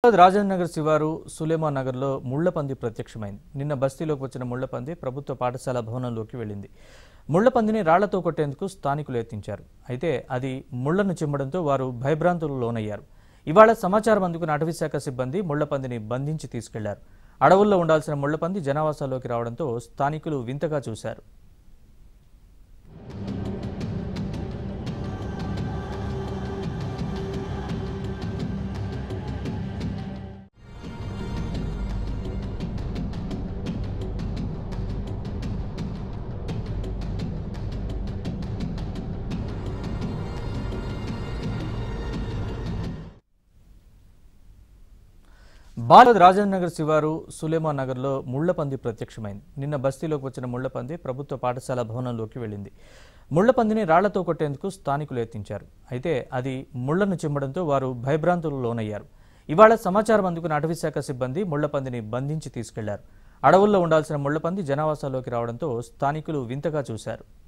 హైదరాబాద్ రాజేంద్ర నగర్ శివారు సులేమాన్ నగర్లో ముళ్లపంది ప్రత్యక్షమైంది నిన్న బస్తీలోకి వచ్చిన ముళ్లపంది ప్రభుత్వ పాఠశాల భవనంలోకి వెళ్ళింది ముళ్లపందిని రాళ్లతో కొట్టేందుకు స్థానికులు యత్నించారు అయితే అది ముళ్లను చిమ్మడంతో వారు భయభ్రాంతులకు లోనయ్యారు ఇవాళ సమాచారం అందుకున్న అటవీశాఖ సిబ్బంది ముళ్లపందిని బంధించి తీసుకెళ్లారు అడవుల్లో ఉండాల్సిన ముళ్లపంది జనావాసాల్లోకి రావడంతో స్థానికులు వింతగా చూశారు బాలద్ రాజేంద్ర నగర్ శివారు సులేమాన్ నగర్లో ముళ్లపంది ప్రత్యక్షమైంది నిన్న బస్తీలోకి వచ్చిన ముళ్లపంది ప్రభుత్వ పాఠశాల భవనంలోకి వెళ్ళింది ముళ్లపందిని రాళ్లతో కొట్టేందుకు స్థానికులు యత్నించారు అయితే అది ముళ్లను చిమ్మడంతో వారు భయభ్రాంతులకు లోనయ్యారు ఇవాళ సమాచారం అందుకున్న అటవీశాఖ సిబ్బంది ముళ్లపందిని బంధించి తీసుకెళ్లారు అడవుల్లో ఉండాల్సిన ముళ్లపంది జనావాసాల్లోకి రావడంతో స్థానికులు వింతగా చూశారు